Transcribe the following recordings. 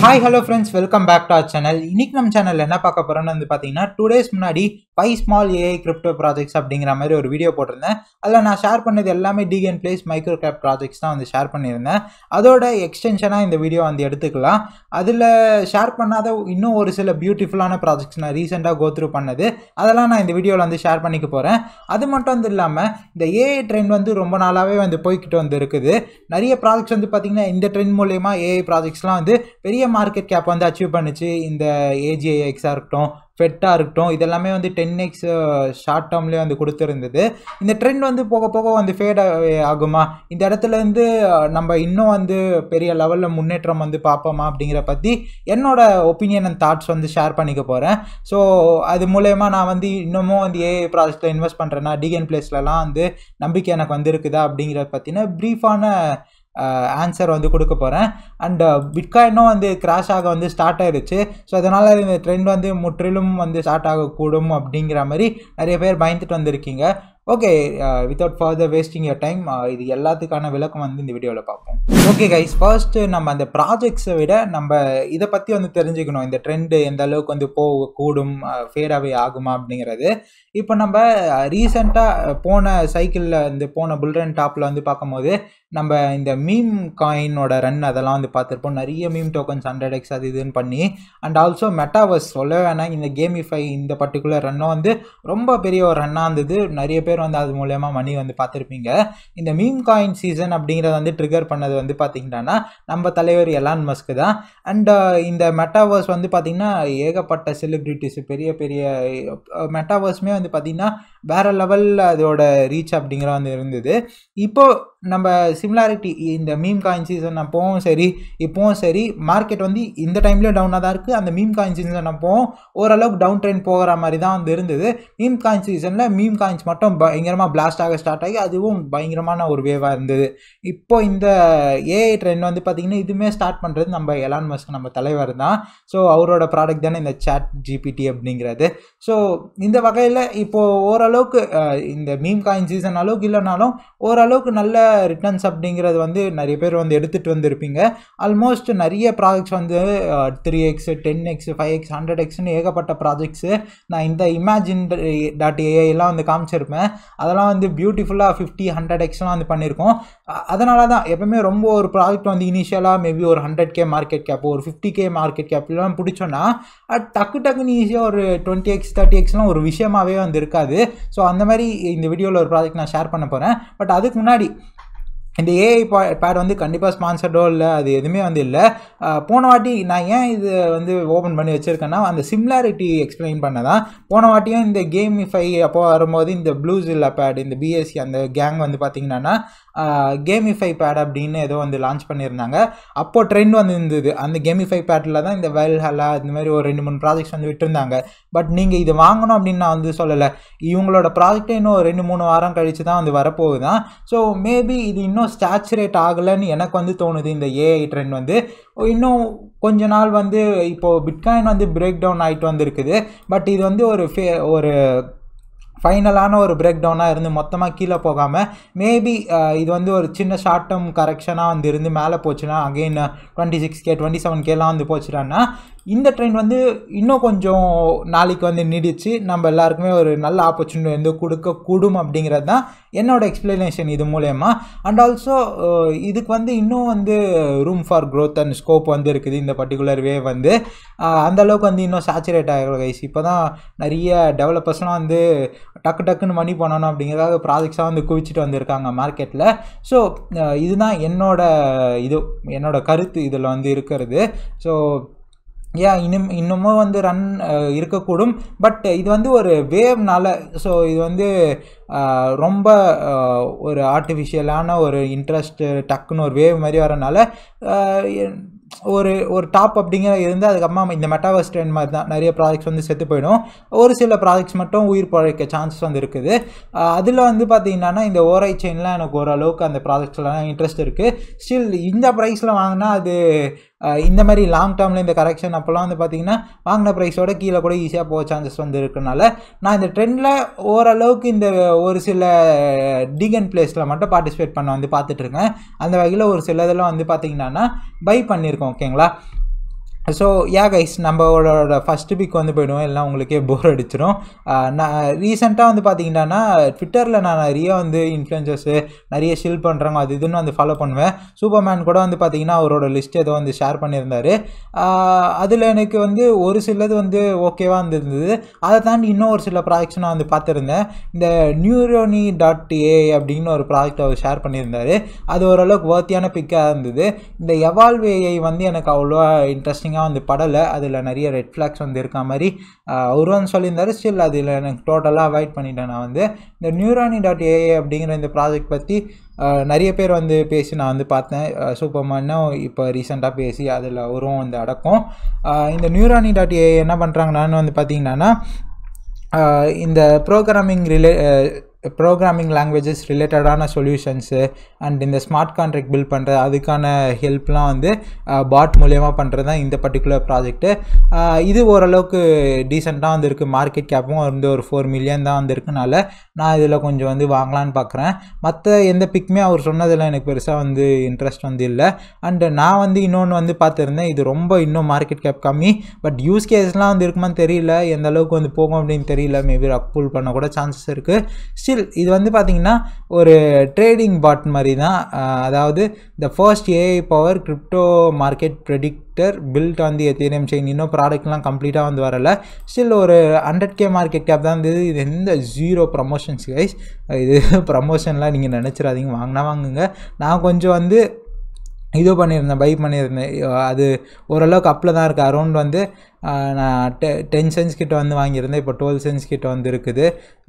hi hello friends welcome back to our channel இன்னைக்கு நம்ம channel என்ன பார்க்க போறோம்னு வந்து பார்த்தீங்கன்னா டூ டேஸ் முன்னாடி five small AI crypto projects அப்படிங்கிற மாதிரி ஒரு வீடியோ போட்டிருந்தேன் அதில் நான் ஷேர் பண்ணது எல்லாமே degen plays micro cap projects தான் வந்து ஷேர் பண்ணியிருந்தேன் அதோட எக்ஸ்டென்ஷனாக இந்த வீடியோ வந்து எடுத்துக்கலாம் அதில் ஷேர் பண்ணாத இன்னும் ஒரு சில பியூட்டிஃபுல்லான ப்ராஜெக்ட்ஸ் நான் ரீசெண்டாக கோத்ரூ பண்ணது அதெல்லாம் நான் இந்த வீடியோவில் வந்து ஷேர் பண்ணிக்க போகிறேன் அது மட்டும் வந்து இல்லாமல் இந்த ஏஐ ட்ரெண்ட் வந்து ரொம்ப நாளாகவே வந்து போய்கிட்டு வந்து இருக்குது நிறைய ப்ராஜெக்ட்ஸ் வந்து பார்த்திங்கன்னா இந்த ட்ரெண்ட் மூலயமா ஏஐ ப்ராஜெக்ட்ஸ்லாம் வந்து பெரிய மார்க்கெட் கேப் வந்து அச்சீவ் பண்ணுச்சு இந்த ஏஜிஐஎக்ஸாக இருக்கட்டும் ஃபெட்டாக இருக்கட்டும் இதெல்லாமே வந்து டென் எக்ஸ் ஷார்ட் டேர்ம்லேயே வந்து கொடுத்துருந்தது இந்த ட்ரெண்ட் வந்து போக போக வந்து ஃபேட் ஆகுமா இந்த இடத்துல இருந்து நம்ம இன்னும் வந்து பெரிய லெவலில் முன்னேற்றம் வந்து பார்ப்போமா அப்படிங்கிற பற்றி என்னோட ஒப்பீனியன் அண்ட் தாட்ஸ் வந்து ஷேர் பண்ணிக்க போகிறேன் ஸோ அது மூலயமா நான் வந்து இன்னமும் வந்து ஏஐ ப்ராஜெக்டில் இன்வெஸ்ட் பண்ணுறேன்னா டிகன் பிளேஸ்லலாம் வந்து நம்பிக்கை எனக்கு வந்திருக்குதா அப்படிங்கிறத பற்றின ப்ரீஃபான ஆன்சர் வந்து கொடுக்க போகிறேன் அண்ட் பிட்காயினும் வந்து கிராஷ் ஆக வந்து ஸ்டார்ட் ஆயிடுச்சு ஸோ அதனால் இந்த ட்ரெண்ட் வந்து முற்றிலும் வந்து ஸ்டார்ட் ஆகக்கூடும் அப்படிங்கிற மாதிரி நிறைய பேர் பயந்துட்டு வந்திருக்கீங்க okay without further wasting your time இது எல்லாத்துக்கான விளக்கம் வந்து இந்த வீடியோவில் பார்ப்போம் ஓகே கைஸ் ஃபர்ஸ்ட்டு நம்ம அந்த ப்ராஜெக்ட்ஸை விட நம்ம இதை பற்றி வந்து தெரிஞ்சுக்கணும் இந்த ட்ரெண்டு எந்த அளவுக்கு வந்து போக கூடும் ஃபேடாகவே ஆகுமா அப்படிங்கிறது இப்போ நம்ம ரீசெண்டாக போன சைக்கிளில் இந்த போன புல்ரன் டாப்பில் வந்து பார்க்கும்போது நம்ம இந்த மீம் காயினோட ரன் அதெல்லாம் வந்து பார்த்துருப்போம் நிறைய மீம் டோக்கன்ஸ் ஹண்ட்ரட் எக்ஸ் அது இதுன்னு பண்ணி அண்ட் ஆல்சோ மெட்டாவர்ஸ் சொல்ல வேணாம் இந்த கேமிஃபை இந்த பர்டிகுலர் ரன்னும் வந்து ரொம்ப பெரிய ஒரு ரன்னாக இருந்தது நிறைய பேர் வந்து அது மூலயமா மணி வந்து பார்த்துருப்பீங்க இந்த மீம் காயின் சீசன் அப்படிங்கிறத வந்து ட்ரிகர் பண்ணது வந்து பார்த்திங்கன்னா நம்ம தலைவர் எலான் மஸ்க்கு தான் அண்ட் இந்த மெட்டாவர்ஸ் வந்து பார்த்திங்கன்னா ஏகப்பட்ட செலிப்ரிட்டிஸ் பெரிய பெரிய மெட்டாவர்ஸுமே வந்து பார்த்திங்கன்னா வேறு லெவலில் அதோட ரீச் அப்படிங்கிற வந்து இருந்தது இப்போது நம்ம சிமிலாரிட்டி இந்த மீம் காயின் சீசன் அப்போவும் சரி இப்போவும் சரி மார்க்கெட் வந்து இந்த டைம்லேயும் டவுனாக தான் இருக்குது அந்த மீம் காயின் சீசன் அப்போவும் ஓரளவுக்கு டவுன் ட்ரெண்ட் போகிற மாதிரி தான் வந்து இருந்தது மீம் காயின் சீசனில் மீம் காயின்ஸ் மட்டும் பயங்கரமாக பிளாஸ்ட் ஆக ஸ்டார்ட் ஆகி அதுவும் பயங்கரமான ஒரு வேவாக இருந்தது இப்போ இந்த ஏஐ ட்ரெண்ட் வந்து பார்த்திங்கன்னா இதுவுமே ஸ்டார்ட் பண்ணுறது நம்ம எலான் மஸ்க் நம்ம தலைவர் தான் ஸோ அவரோட ப்ராடக்ட் தானே இந்த சாட் ஜிபிடி அப்படிங்கிறது ஸோ இந்த வகையில் இப்போது ஓரளவுக்கு இந்த மீம் காயின் சீசன் அளவுக்கு இல்லைனாலும் ஓரளவுக்கு நல்ல ரிட்டர்ன்ஸ் அப்படிங்கிறது வந்து நிறைய பேர் வந்து எடுத்துகிட்டு வந்திருப்பீங்க ஆல்மோஸ்ட் நிறைய ப்ராஜெக்ட்ஸ் வந்து three X ten X five X hundred எக்ஸ்னு ஏகப்பட்ட ப்ராஜெக்ட்ஸு நான் இந்த இமேஜின் டாட் ஏஐலாம் வந்து காமிச்சிருப்பேன் அதெல்லாம் வந்து பியூட்டிஃபுல்லாக ஃபிஃப்டி ஹண்ட்ரட் எக்ஸ்லாம் வந்து பண்ணியிருக்கோம் அதனால தான் எப்பவுமே ரொம்ப ஒரு ப்ராஜெக்ட் வந்து இனிஷியலாக மேபி ஒரு ஹண்ட்ரட் கே மார்க்கெட் கேப் ஒரு ஃபிஃப்டி கே மார்க்கெட் கேப்லாம் பிடிச்சோன்னா டக்கு டக்குன்னு ஈஸியாக ஒரு டுவெண்ட்டி எக்ஸ் தேர்ட்டி எக்ஸ்லாம் ஒரு விஷயமாகவே வந்து இருக்காது ஸோ அந்த மாதிரி இந்த வீடியோவில் ஒரு ப்ராஜெக்ட் நான் ஷேர் பண்ண போகிறேன் பட் அதுக்கு முன்னாடி இந்த ஏஐ பா பேட் வந்து கண்டிப்பாக ஸ்பான்சர்டோ இல்லை அது எதுவுமே வந்து இல்லை போன வாட்டி நான் ஏன் இது வந்து ஓப்பன் பண்ணி வச்சுருக்கேன்னா அந்த சிம்லாரிட்டி எக்ஸ்பிளைன் பண்ண தான் போன வாட்டியும் இந்த கேமிஃபை அப்போ வரும்போது இந்த ப்ளூஸ் இல்லை பேட் இந்த பிஎஸ்சி அந்த கேங் வந்து பார்த்திங்கன்னா கேமிஃபை பேட் அப்படின்னு ஏதோ வந்து லான்ச் பண்ணியிருந்தாங்க அப்போது ட்ரெண்ட் வந்து இருந்தது அந்த கேமிஃபை பேட்டில் தான் இந்த வெல் ஹலா இந்த மாதிரி ஒரு ரெண்டு மூணு ப்ராஜெக்ட்ஸ் வந்து விட்டுருந்தாங்க பட் நீங்கள் இது வாங்கணும் அப்படின்னு நான் வந்து சொல்லலை இவங்களோட ப்ராஜெக்டே இன்னும் ரெண்டு மூணு வாரம் கழித்து தான் வந்து வரப்போகுது தான் ஸோ மேபி இது இன்னும் ஸ்டாச்சுரேட் ஆகலைன்னு எனக்கு வந்து தோணுது இந்த ஏஐ ட்ரெண்ட் வந்து இன்னும் கொஞ்ச நாள் வந்து இப்போது பிட்காயின் வந்து பிரேக் டவுன் ஆகிட்டு வந்திருக்குது பட் இது வந்து ஒரு ஃபே ஒரு ஃபைனலான ஒரு பிரேக் டவுனாக இருந்து மொத்தமாக கீழே போகாமல் மேபி இது வந்து ஒரு சின்ன ஷார்ட் டேர்ம் கரெக்ஷனாக வந்து இருந்து மேலே போச்சுன்னா again twenty six K twenty seven கேலாம் வந்து போச்சுட்டான்னா இந்த ட்ரெண்ட் வந்து இன்னும் கொஞ்சம் நாளைக்கு வந்து நீடிச்சு நம்ம எல்லாருக்குமே ஒரு நல்ல ஆப்பர்ச்சுனிட்டி வந்து கொடுக்க கூடும் அப்படிங்கிறது தான் என்னோட எக்ஸ்பிளனேஷன் இது மூலயமா அண்ட் ஆல்சோ இதுக்கு வந்து இன்னும் வந்து room for growth and scope வந்து இருக்குது இந்த பர்டிகுலர் வே வந்து அந்த அளவுக்கு வந்து இன்னும் சேச்சுரேட் ஆகிற கைஸ் இப்போ தான் நிறைய டெவலப்பர்ஸ்லாம் வந்து டக்கு டக்குன்னு மணி பண்ணணும் அப்படிங்கிறதாக ப்ராஜெக்ட்ஸாக வந்து குவிச்சிட்டு வந்திருக்காங்க மார்க்கெட்டில் ஸோ இதுதான் என்னோட இது என்னோட கருத்து இதில் வந்து இருக்கிறது ஸோ ஏன் இன்னும் இன்னமும் வந்து ரன் இருக்கக்கூடும் பட் இது வந்து ஒரு வேவ்னால ஸோ இது வந்து ரொம்ப ஒரு ஆர்டிஃபிஷியலான ஒரு இன்ட்ரெஸ்ட்டு டக்குன்னு ஒரு வேவ் மாதிரி வரனால ஒரு ஒரு டாப் அப்படிங்கிற இருந்து அதுக்கப்புறமா இந்த மெட்டாவர்ஸ் ட்ரெண்ட் மாதிரி தான் நிறைய ப்ராஜெக்ட்ஸ் வந்து செத்து போயிடும் ஒரு சில ப்ராஜெக்ட்ஸ் மட்டும் உயிர் பழைக்க சான்சஸ் வந்து இருக்குது அதில் வந்து பார்த்தீங்கன்னா இந்த ஓரை செயின்லாம் எனக்கு ஓரளவுக்கு அந்த ப்ராஜெக்ட்ஸ்லாம் இன்ட்ரெஸ்ட் இருக்குது ஸ்டில் இந்த ப்ரைஸில் வாங்கினா அது இந்த மாதிரி லாங் டேர்மில் இந்த கரெக்ஷன் அப்போல்லாம் வந்து பார்த்திங்கன்னா வாங்கின ப்ரைஸோட கீழே கூட ஈஸியாக போக சான்சஸ் வந்து இருக்கனால நான் இந்த ட்ரெண்டில் ஓரளவுக்கு இந்த ஒரு சில டிகன் பிளேஸில் மட்டும் பார்ட்டிசிபேட் பண்ண வந்து பார்த்துட்ருக்கேன் அந்த வகையில் ஒரு சில இதெல்லாம் வந்து பார்த்திங்கன்னா பை பண்ணியிருக்கோம் ஓகேங்களா ஸோ யா கைஸ் நம்மளோட ஃபஸ்ட்டு பிக் வந்து போயிடுவோம் எல்லாம் உங்களுக்கே போர் அடிச்சிடும் நான் ரீசெண்டாக வந்து பார்த்தீங்கன்னா ட்விட்டரில் நான் நிறைய வந்து இன்ஃப்ளூயன்சர்ஸு நிறைய ஷில் பண்ணுறாங்க அது இதுன்னு வந்து ஃபாலோ பண்ணுவேன் சூப்பர்மேன் கூட வந்து பார்த்தீங்கன்னா அவரோட லிஸ்ட் ஏதோ வந்து ஷேர் பண்ணியிருந்தார் அதில் எனக்கு வந்து ஒரு சிலது வந்து ஓகேவாக இருந்திருந்தது அதை தாண்டி இன்னும் ஒரு சில ப்ராஜெக்ட்ஸ் நான் வந்து பார்த்துருந்தேன் இந்த நியூரோனி டாட் ஏ அப்படின்னு ஒரு ப்ராஜெக்ட் அவர் ஷேர் பண்ணியிருந்தார் அது ஓரளவுக்கு வேர்த்தியான பிக்காக இருந்தது இந்த எவால்வ் ஏஐ வந்து எனக்கு அவ்வளோவா இன்ட்ரெஸ்டிங்காக வந்து படலை அதில் நிறைய ரெட் ஃப்ளாக்ஸ் வந்து இருக்க மாதிரி அவரும் வந்து சொல்லியிருந்தாரு ஸ்டில் அதில் எனக்கு டோட்டலாக அவாய்ட் பண்ணிட்டேன் நான் வந்து இந்த நியூரானி டாட் ஏஏ அப்படிங்கிற இந்த ப்ராஜெக்ட் பற்றி நிறைய பேர் வந்து பேசி நான் வந்து பார்த்தேன் சூப்பர்மேனும் இப்போ ரீசெண்டாக பேசி அதில் அவரும் வந்து அடக்கும் இந்த நியூரானி டாட் ஏ என்ன பண்ணுறாங்கன்னு வந்து பார்த்தீங்கன்னா இந்த ப்ரோக்ராமிங் ரிலே ப்ரோக்ராமிங் லாங்குவேஜஸ் ரிலேட்டடான சொல்யூஷன்ஸு அண்ட் இந்த ஸ்மார்ட் கான்ட்ராக்ட் பில்ட் பண்ணுறது அதுக்கான ஹெல்ப்லாம் வந்து பாட் மூலியமாக பண்ணுறது தான் இந்த பர்டிகுலர் ப்ராஜெக்ட்டு இது ஓரளவுக்கு டீசெண்டாக வந்து இருக்குது மார்க்கெட் கேப்பும் வந்து ஒரு ஃபோர் மில்லியன் தான் வந்து இருக்குனால நான் இதில் கொஞ்சம் வந்து வாங்கலான்னு பார்க்குறேன் மற்ற எந்த பிக்குமே அவர் சொன்னதில் எனக்கு பெருசாக வந்து இன்ட்ரெஸ்ட் வந்து இல்லை அண்டு நான் வந்து இன்னொன்று வந்து பார்த்துருந்தேன் இது ரொம்ப இன்னும் மார்க்கெட் கேப் கம்மி பட் யூஸ் கேஸ்லாம் வந்து இருக்குமான்னு தெரியல எந்த அளவுக்கு வந்து போகும் அப்படின்னு தெரியல மேபி ரக் புல் பண்ண கூட சான்சஸ் இருக்குது ஸ்டில் இது வந்து பார்த்திங்கன்னா ஒரு ட்ரேடிங் பாட் மாதிரி தான் அதாவது the first AI power crypto market predictor build on the Ethereum chain இன்னும் ப்ராடக்ட்லாம் கம்ப்ளீட்டாக வந்து வரலை ஸ்டில் ஒரு ஹண்ட்ரட் கே மார்க்கெட் கேப் தான் இருந்தது இது எந்த ஜீரோ ப்ரமோஷன்ஸ் கைஸ் இது ப்ரமோஷன்லாம் நீங்கள் நினச்சிடாதீங்க வாங்கினா வாங்குங்க நான் கொஞ்சம் வந்து இது பண்ணியிருந்தேன் பை பண்ணியிருந்தேன் அது ஓரளவுக்கு அப்பில் தான் இருக்குது அரௌண்ட் வந்து நான் டெ டென் சென்ஸ் கிட்ட வந்து வாங்கியிருந்தேன் இப்போ டுவெல் சென்ஸ் கிட்ட வந்து இருக்குது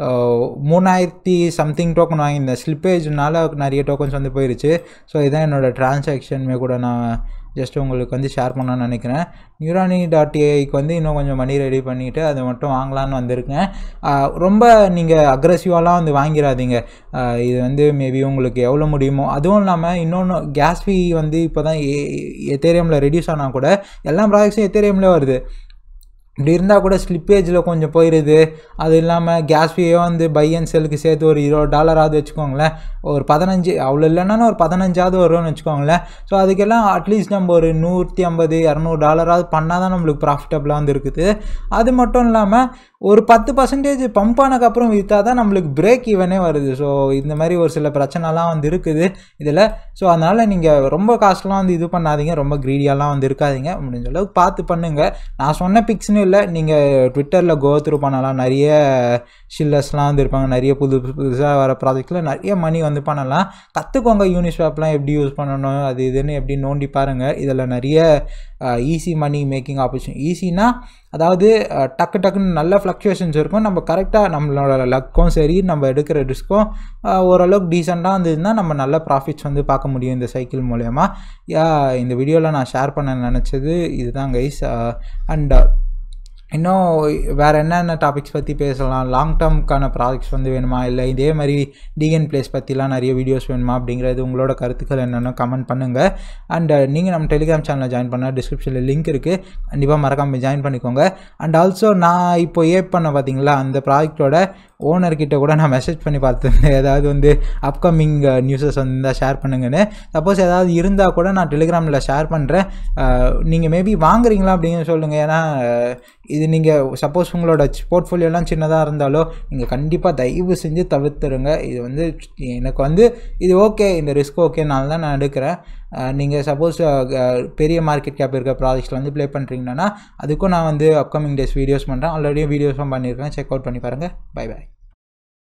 மூணாயிரத்தி சம்திங் டோக்கன் வாங்கியிருந்தேன் ஸ்லிப்பேஜ்னால நிறைய டோக்கன்ஸ் வந்து போயிருச்சு ஸோ இதான் என்னோடய ட்ரான்சாக்ஷனுமே கூட நான் ஜஸ்ட் உங்களுக்கு வந்து ஷேர் பண்ணணும்னு நினைக்கிறேன் நியூரானி டாட் ஏஐக்கு வந்து இன்னும் கொஞ்சம் மணி ரெடி பண்ணிவிட்டு அதை மட்டும் வாங்கலான்னு வந்திருக்கேன் ரொம்ப நீங்கள் அக்ரெசிவாலாம் வந்து வாங்கிடாதீங்க இது வந்து மேபி உங்களுக்கு எவ்வளோ முடியுமோ அதுவும் இல்லாமல் இன்னொன்று கேஸ் ஃபீ வந்து இப்போ தான் ஏ எத்தேரியமில் ரெடியூஸ் ஆனால் கூட எல்லா ப்ராடக்ட்ஸும் எத்தேரியம்லேயே வருது இப்படி இருந்தால் கூட ஸ்லிப்பேஜில் கொஞ்சம் போயிடுது அது இல்லாமல் கேஸ் ஃபீயே வந்து பை அண்ட் செல்லுக்கு சேர்த்து ஒரு இருபது டாலராவது வச்சுக்கோங்களேன் ஒரு பதினஞ்சு அவ்வளோ இல்லைன்னா ஒரு பதினஞ்சாவது வரும்னு வச்சுக்கோங்களேன் ஸோ அதுக்கெல்லாம் அட்லீஸ்ட் நம்ம ஒரு நூற்றி ஐம்பது இரநூறு டாலராவது பண்ணால் தான் நம்மளுக்கு ப்ராஃபிட்டபுளாக வந்து இருக்குது அது மட்டும் இல்லாமல் ஒரு பத்து பர்சன்டேஜ் பம்ப் ஆனதுக்கப்புறம் விற்றா தான் நம்மளுக்கு பிரேக் ஈவனே வருது ஸோ இந்த மாதிரி ஒரு சில பிரச்சனைலாம் வந்து இருக்குது இதில் ஸோ அதனால் நீங்கள் ரொம்ப காஸ்ட்லாம் வந்து இது பண்ணாதீங்க ரொம்ப க்ரீடியாலாம் வந்து இருக்காதீங்க முடிஞ்ச அளவுக்கு பார்த்து பண்ணுங்கள் நான் சொன்ன பிக்ஸ்னு இல்லை நீங்கள் ட்விட்டரில் கோ த்ரூ பண்ணலாம் நிறைய ஷில்லர்ஸ்லாம் வந்து இருப்பாங்க நிறைய புது புதுசாக வர ப்ராஜெக்டில் நிறைய மணி வந்து பண்ணலாம் கற்றுக்கோங்க யூனிஸ்வாப்லாம் எப்படி யூஸ் பண்ணணும் அது இதுன்னு எப்படி நோண்டி பாருங்கள் இதில் நிறைய ஈஸி மணி மேக்கிங் ஆப்பர்ச்சுனிட்டி ஈஸினா அதாவது டக்கு டக்குன்னு நல்ல ஃப்ளக்சுவேஷன்ஸ் இருக்கும் நம்ம கரெக்டாக நம்மளோட லக்கும் சரி நம்ம எடுக்கிற ரிஸ்க்கும் ஓரளவுக்கு டீசெண்டாக இருந்ததுன்னா நம்ம நல்ல ப்ராஃபிட்ஸ் வந்து பார்க்க முடியும் இந்த சைக்கிள் மூலயமா யா இந்த வீடியோவில் நான் ஷேர் பண்ண நினச்சது இதுதான் கைஸ் அண்ட் இன்னும் வேறு என்னென்ன டாபிக்ஸ் பற்றி பேசலாம் லாங் டேர்முக்கான ப்ராஜெக்ட்ஸ் வந்து வேணுமா இல்லை இதே மாதிரி டிஎன் பிளேஸ் பற்றிலாம் நிறைய வீடியோஸ் வேணுமா அப்படிங்கிறது உங்களோட கருத்துக்கள் என்னென்னு கமெண்ட் பண்ணுங்கள் அண்ட் நீங்கள் நம்ம டெலிகிராம் சேனலில் ஜாயின் பண்ணால் டிஸ்கிரிப்ஷனில் லிங்க் இருக்குது கண்டிப்பாக மறக்காமல் ஜாயின் பண்ணிக்கோங்க அண்ட் ஆல்சோ நான் இப்போ ஏப் பண்ண பார்த்தீங்களா அந்த ப்ராஜெக்டோட ஓனர்கிட்ட கூட நான் மெசேஜ் பண்ணி பார்த்துருந்தேன் ஏதாவது வந்து அப்கமிங் நியூஸஸ் வந்து ஷேர் பண்ணுங்கன்னு சப்போஸ் ஏதாவது இருந்தால் கூட நான் டெலிகிராமில் ஷேர் பண்ணுறேன் நீங்கள் மேபி வாங்குறீங்களா அப்படின்னு சொல்லுங்கள் ஏன்னா இது நீங்கள் சப்போஸ் உங்களோட போர்ட்ஃபோலியோலாம் சின்னதாக இருந்தாலோ நீங்கள் கண்டிப்பாக தயவு செஞ்சு தவிர்த்துருங்க இது வந்து எனக்கு வந்து இது ஓகே இந்த ரிஸ்க் ஓகேனால தான் நான் எடுக்கிறேன் நீங்கள் சப்போஸ் பெரிய மார்க்கெட் கேப் இருக்க ப்ராஜெக்ட்ஸில் வந்து ப்ளே பண்ணுறீங்கன்னா அதுக்கும் நான் வந்து அப்கமிங் டேஸ் வீடியோஸ் பண்ணுறேன் ஆல்ரெடி வீடியோஸும் பண்ணியிருக்கேன் செக் அவுட் பண்ணி பாருங்கள் பை பை